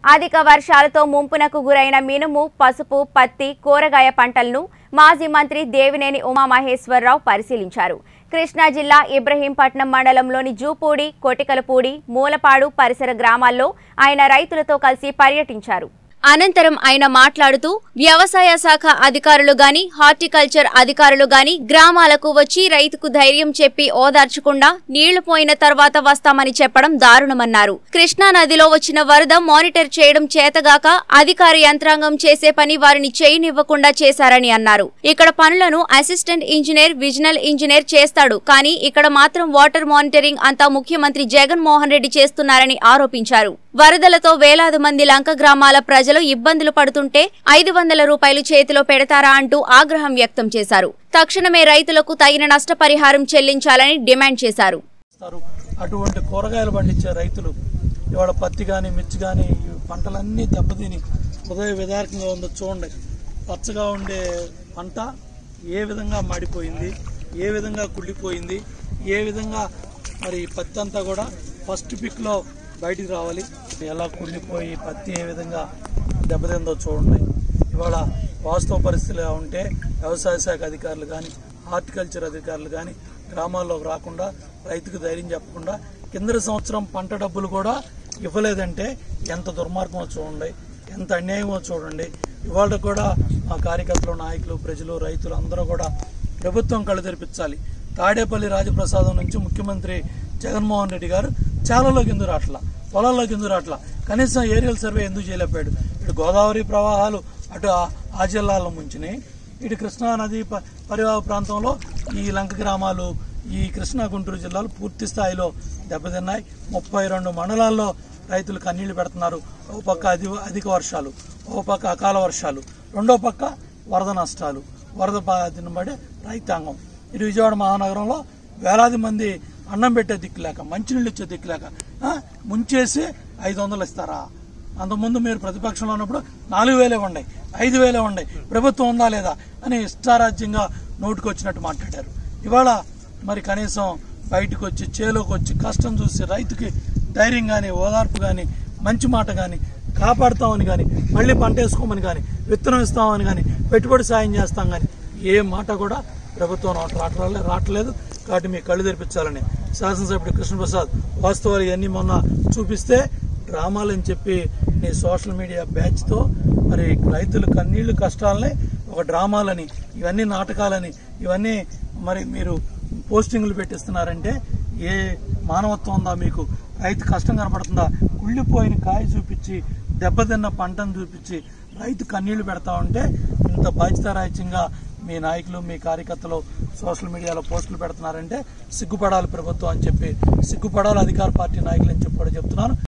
అధిక వర్షాలతో ముంపునకు గురైన మినుము పసుపు పత్తి కూరగాయ పంటలను మాజీ మంత్రి దేవినేని ఉమామహేశ్వరరావు పరిశీలించారు కృష్ణా జిల్లా ఇబ్రహీంపట్నం మండలంలోని జూపూడి కొటికలపూడి మూలపాడు పరిసర గ్రామాల్లో ఆయన రైతులతో కలిసి పర్యటించారు అనంతరం ఆయన మాట్లాడుతూ వ్యవసాయ శాఖ అధికారులు గాని హార్టికల్చర్ అధికారులు గాని గ్రామాలకు వచ్చి రైతుకు ధైర్యం చెప్పి ఓదార్చకుండా నీళ్లు పోయిన తర్వాత వస్తామని చెప్పడం దారుణమన్నారు కృష్ణా నదిలో వచ్చిన వరద మానిటర్ చేయడం చేతగాక అధికార యంత్రాంగం చేసే పని వారిని చేయనివ్వకుండా చేశారని అన్నారు ఇక్కడ పనులను అసిస్టెంట్ ఇంజనీర్ విజినల్ ఇంజనీర్ చేస్తాడు కానీ ఇక్కడ మాత్రం వాటర్ మానిటరింగ్ అంతా ముఖ్యమంత్రి జగన్ మోహన్ రెడ్డి చేస్తున్నారని ఆరోపించారు వరదలతో వేలాది మంది లంక గ్రామాల ప్రజలు ఇబ్బందులు పడుతుంటే ఐదు వందల రూపాయలు చేతిలో పెడతారా అంటూ ఆగ్రహం వ్యక్తం చేశారు తక్షణమే రైతులకు తగిన నష్టపరిహారం చెల్లించాలని డిమాండ్ చేశారు చేస్తారు అటువంటి కూరగాయలు పండించే రైతులు ఇవాళ పత్తి కానీ మిర్చి కానీ ఈ పంటలన్నీ దెబ్బతిని ఉదయ విధారకంగా ఉందో చూడండి పచ్చగా ఉండే పంట ఏ విధంగా మాడిపోయింది ఏ విధంగా కుళ్ళిపోయింది ఏ విధంగా మరి పత్తి అంతా కూడా ఫస్ట్ పిక్లో బయటికి రావాలి ఎలా కుళ్ళిపోయి పత్తి ఏ విధంగా దెబ్బతిందో చూడండి ఇవాళ వాస్తవ పరిస్థితులు ఎలా ఉంటే వ్యవసాయ శాఖ అధికారులు కానీ హార్టికల్చర్ అధికారులు కానీ గ్రామాల్లోకి రాకుండా రైతుకు ధైర్యం చెప్పకుండా కింద సంవత్సరం పంట డబ్బులు కూడా ఇవ్వలేదంటే ఎంత దుర్మార్గమో చూడండి ఎంత అన్యాయమో చూడండి ఇవాళ కూడా మా కార్యకర్తలు నాయకులు ప్రజలు రైతులు అందరూ కూడా ప్రభుత్వం కళ్ళు తెరిపించాలి తాడేపల్లి రాజప్రసాదం నుంచి ముఖ్యమంత్రి జగన్మోహన్ రెడ్డి గారు చాలాలోకి ఎందుకు రావట్లా పొలాల్లోకి ఎందుకు రావట్లా కనీసం ఏరియల్ సర్వే ఎందుకు చేయలేకపోయాడు ఇటు గోదావరి ప్రవాహాలు అటు ఆ- ఆ జిల్లాలో ముంచినాయి ఇటు కృష్ణా నది ప- పరివాహ ప్రాంతంలో ఈ లంక గ్రామాలు ఈ కృష్ణా గుంటూరు జిల్లాలు పూర్తి స్థాయిలో దెబ్బతిన్నాయి ముప్పై రెండు మండలాల్లో రైతులు కన్నీళ్లు పెడుతున్నారు ఓ పక్క అధి అధిక వర్షాలు ఓ పక్క అకాల వర్షాలు రెండో పక్క వరద నష్టాలు వరద బాధిన పడే రైతాంగం ఇటు విజయవాడ మహానగరంలో వేలాది మంది అన్నం పెట్టే దిక్కు లేక మంచినీళ్ళు ఇచ్చే దిక్కు లేక ఆ, ముంచేసి ఐదు వందలు ఇస్తారా అంతకుముందు మీరు ప్రతిపక్షంలో ఉన్నప్పుడు నాలుగు వేలే ఉన్నాయి ఐదు వేలే ఉన్నాయి ప్రభుత్వం ఉందా లేదా అని ఇష్టారాజ్యంగా నోటుకొచ్చినట్టు మాట్లాడారు ఇవాళ మరి కనీసం బయటకు వచ్చి చేలోకి వచ్చి కష్టం చూసి రైతుకి ధైర్యం కానీ ఓదార్పు కానీ మంచి మాట కానీ కాపాడుతామని కానీ మళ్ళీ పంట వేసుకోమని కానీ విత్తనం ఇస్తామని కానీ పెట్టుబడి సాయం చేస్తాం కానీ ఏ మాట కూడా ప్రభుత్వం నోట రావట్లే రావట్లేదు కాబట్టి మీ కళ్ళు తెరిపించాలని శాసనసభ్యుడు కృష్ణప్రసాద్ వాస్తవాలు ఇవన్నీ మొన్న చూపిస్తే డ్రామాలని చెప్పి నీ సోషల్ మీడియా బ్యాచ్తో మరి రైతుల కన్నీళ్లు కష్టాలని ఒక డ్రామాలని ఇవన్నీ నాటకాలని ఇవన్నీ మరి మీరు పోస్టింగ్లు పెట్టిస్తున్నారంటే ఏ మానవత్వం ఉందా మీకు రైతు కష్టం కనపడుతుందా కుళ్ళిపోయిన కాయ చూపించి దెబ్బతిన్న పంటను చూపించి రైతు కన్నీళ్లు పెడతా ఉంటే ఇంత బాధ్యతారాహిత్యంగా మీ నాయకులు మీ కార్యకర్తలు సోషల్ మీడియాలో పోస్టులు పెడుతున్నారంటే సిగ్గుపడాలి ప్రభుత్వం అని చెప్పి సిగ్గుపడాలి అధికార పార్టీ నాయకులు అని చెప్పి కూడా చెప్తున్నాను